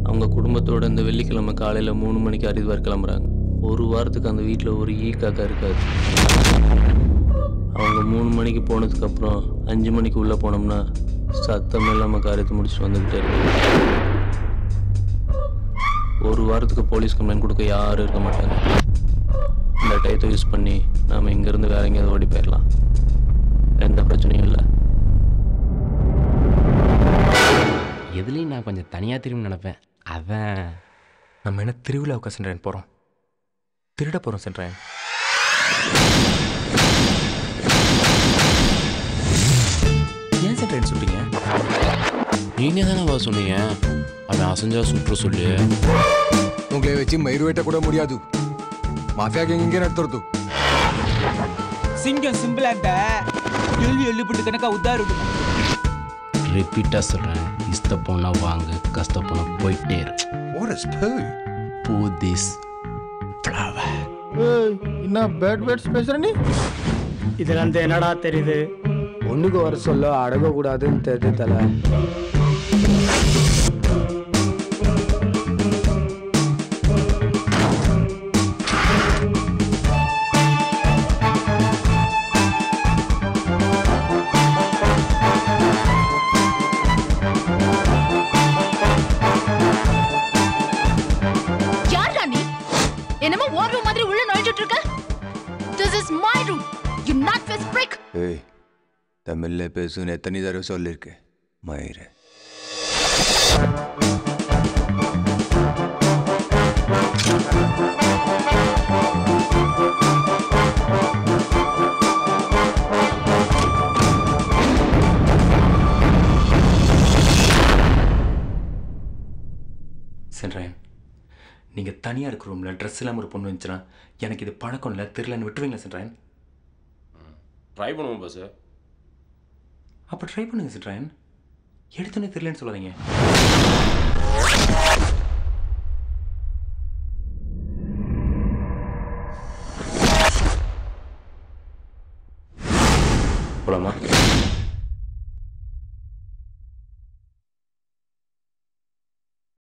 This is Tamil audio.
அவங்க குடும்பத்தோட இந்த வெள்ளிக்கிழமை காலையில் மூணு மணிக்கு ஹரித்வார் கிளம்புறாங்க ஒரு வாரத்துக்கு அந்த வீட்டில் ஒரு ஈ காக்கா இருக்காது அவங்க மூணு மணிக்கு போனதுக்கப்புறம் அஞ்சு மணிக்கு உள்ளே போனோம்னா சத்தம் இல்லாமல் காரியத்தை முடிச்சுட்டு வந்துக்கிட்டே இருக்கும் ஒரு வாரத்துக்கு போலீஸ் கம்ப்ளைண்ட் கொடுக்க யாரும் இருக்க மாட்டாங்க இந்த டயத்தை யூஸ் பண்ணி நாம் இங்கேருந்து வேற எங்கேயாவது ஓடி போயிடலாம் எந்த பிரச்சனையும் இல்லை எதுலேயும் நான் கொஞ்சம் தனியாக திரும்பி நினைப்பேன் அதான் நம்ம என்ன திருவிழாவுக்கா சென்றேன் போகிறோம் திருட போகிறோம் சென்றேன் ஏன் சென்றேன் சொல்றீங்க நீங்க தானே வா சொன்னீங்க அவன் அசஞ்சா சுற்ற சொல்லி உங்களை வச்சு மயிறு வெட்ட கூட முடியாது மாஃபியா கேங் இங்கே நடத்துறது சிங்கம் சிம்பிளா இருந்த எள்ளு எள்ளு புட்டு கணக்கா உத்தாரு ரிப்பீட்டாக சொல்கிறேன் இஷ்ட போனா வாங்க கஷ்ட போனா போயிட்டே இரு What is poo? பூ திஸ் ஃப்ளவர் என்ன பேட் வேர்ட்ஸ் பேசுற நீ இதுல இருந்து என்னடா தெரியுது ஒண்ணுக்கு வர சொல்ல அடங்க கூடாதுன்னு தெரிஞ்சு தல யார் நீ என்னமோ ஓர் ரூம் மாதிரி உள்ள நுழைஞ்சிட்டு இருக்க this is my room you not ஃபெஸ் பிரிக் ஏய் தமிழ்ல பேசுன்னு எத்தனை தடவை சொல்லியிருக்கேன் மயிறு சென்றேன் நீங்கள் தனியாக இருக்கிற ரூமில் ட்ரெஸ் இல்லாமல் ஒரு பொண்ணு இருந்துச்சுன்னா எனக்கு இது பழக்கம் இல்லை தெரிலன்னு விட்டுருவீங்களா சென்றேன் ட்ரை பண்ணுவோம் பஸ் அப்போ ட்ரை பண்ணுங்க சென்றேன் எடுத்தோன்னே தெரிலன்னு சொல்லாதீங்க போலாமா